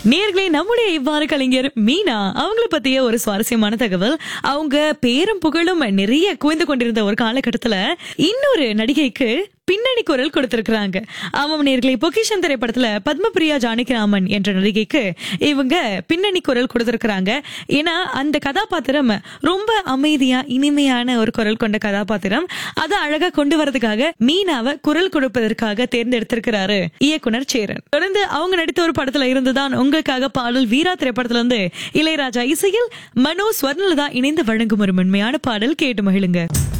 நேர்களே நம்முடைய இவ்வாறு கலைஞர் மீனா அவங்கள பத்திய ஒரு சுவாரஸ்யமான தகவல் அவங்க பேரும் புகழும் நிறைய குவிந்து கொண்டிருந்த ஒரு காலகட்டத்துல இன்னொரு நடிகைக்கு பின்னணி குரல் கொடுத்திருக்கிறாங்க ஆமாம் நேர்களே பொக்கிஷன் திரைப்படத்துல பத்மபிரியா ஜானகிராமன் என்ற நடிகைக்கு இவங்க பின்னணி குரல் கொடுத்திருக்கிறாங்க ஏன்னா அந்த கதாபாத்திரம் ரொம்ப அமைதியா இனிமையான ஒரு குரல் கொண்ட கதாபாத்திரம் அதை அழகா கொண்டு வரதுக்காக மீனாவை குரல் கொடுப்பதற்காக தேர்ந்தெடுத்திருக்கிறாரு இயக்குனர் சேரன் தொடர்ந்து அவங்க நடித்த ஒரு படத்துல இருந்துதான் உங்களுக்காக பாடல் வீரா திரைப்படத்துல இருந்து இளையராஜா இசையில் மனோ ஸ்வர்ணலதா இணைந்து வழங்கும் ஒரு மென்மையான பாடல் கேட்டு மகிழுங்க